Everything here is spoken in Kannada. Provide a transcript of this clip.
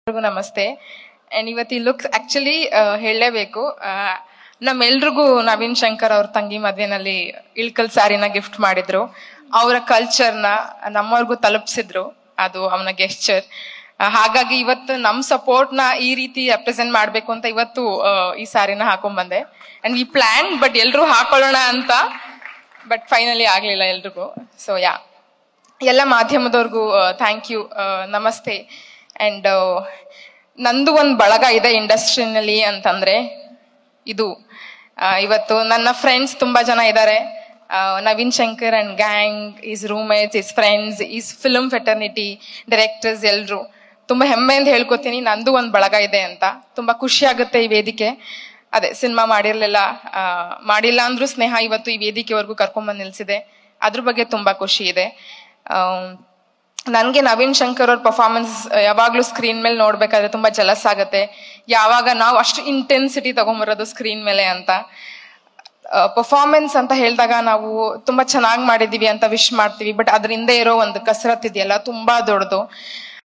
ಎಲ್ರಿಗೂ ನಮಸ್ತೆ ಅಂಡ್ ಇವತ್ತು ಈ ಲುಕ್ ಆಕ್ಚುಲಿ ಹೇಳಲೇಬೇಕು ನಮ್ಮೆಲ್ರಿಗೂ ನವೀನ್ ಶಂಕರ್ ಅವ್ರ ತಂಗಿ ಮದ್ವೆನಲ್ಲಿ ಇಳ್ಕಲ್ ಸ್ಯಾರಿನ ಗಿಫ್ಟ್ ಮಾಡಿದ್ರು ಅವರ ಕಲ್ಚರ್ನ ನಮ್ಮವ್ರಿಗೂ ತಲುಪಿಸಿದ್ರು ಅದು ಅವನ ಗೆಸ್ಚರ್ ಹಾಗಾಗಿ ಇವತ್ತು ನಮ್ ಸಪೋರ್ಟ್ ನ ಈ ರೀತಿ ರೆಪ್ರೆಸೆಂಟ್ ಮಾಡ್ಬೇಕು ಅಂತ ಇವತ್ತು ಆ, ಈ ಸ್ಯಾರಿನ ಹಾಕೊಂಡ್ ಬಂದೆ ಅಂಡ್ ಈ ಪ್ಲಾನ್ ಬಟ್ ಎಲ್ರು ಹಾಕೊಳ್ಳೋಣ ಅಂತ ಬಟ್ ಫೈನಲಿ ಆಗ್ಲಿಲ್ಲ ಎಲ್ರಿಗೂ ಸೊ ಯಾ ಎಲ್ಲ ಮಾಧ್ಯಮದವ್ರಿಗೂ ಥ್ಯಾಂಕ್ ಯು ನಮಸ್ತೆ ಅಂಡ್ ನಂದು ಒಂದು ಬಳಗ ಇದೆ ಇಂಡಸ್ಟ್ರಿನಲ್ಲಿ ಅಂತಂದ್ರೆ ಇದು ಆ, ಇವತ್ತು ನನ್ನ ಫ್ರೆಂಡ್ಸ್ ತುಂಬಾ ಜನ ಇದ್ದಾರೆ Naveen Shankar and gang is roommates is friends is film fraternity directors ಎಲ್ರು ತುಂಬಾ ಹೆಮ್ಮೆಯಿಂದ ಹೇಳ್ಕೊತೀನಿ ನಂದು ಒಂದು ಬಳಗ ಇದೆ ಅಂತ ತುಂಬಾ ಖುಷಿ ಆಗುತ್ತೆ ಈ ವೇದಿಕೆ ಅದೇ ಸಿನಿಮಾ ಮಾಡಿರ್ಲಿಲ್ಲ ಆ, ಮಾಡಿಲ್ಲ ಅಂದ್ರೂ ಸ್ನೇಹ ಇವತ್ತು ಈ ವೇದಿಕೆವರೆಗೂ ಕರ್ಕೊಂಡ್ಬಂದು ನಿಲ್ಸಿದೆ ಅದ್ರ ಬಗ್ಗೆ ತುಂಬಾ ಖುಷಿ ಇದೆ ಆಮ್, ನನ್ಗೆ ನವೀನ್ ಶಂಕರ್ ಅವ್ರ ಪರ್ಫಾರ್ಮೆನ್ಸ್ ಯಾವಾಗ್ಲೂ ಸ್ಕ್ರೀನ್ ಮೇಲೆ ನೋಡ್ಬೇಕಾದ್ರೆ ತುಂಬಾ ಜಲಸ್ ಆಗತ್ತೆ ಯಾವಾಗ ನಾವು ಅಷ್ಟು ಇಂಟೆನ್ಸಿಟಿ ತಗೊಂಬರೋದು ಸ್ಕ್ರೀನ್ ಮೇಲೆ ಅಂತ ಪರ್ಫಾರ್ಮೆನ್ಸ್ ಅಂತ ಹೇಳಿದಾಗ ನಾವು ತುಂಬಾ ಚೆನ್ನಾಗಿ ಮಾಡಿದೀವಿ ಅಂತ ವಿಶ್ ಮಾಡ್ತೀವಿ ಬಟ್ ಅದ್ರ ಹಿಂದೆ ಇರೋ ಒಂದು ಕಸರತ್ ಇದೆಯಲ್ಲ ತುಂಬಾ ದೊಡ್ಡದು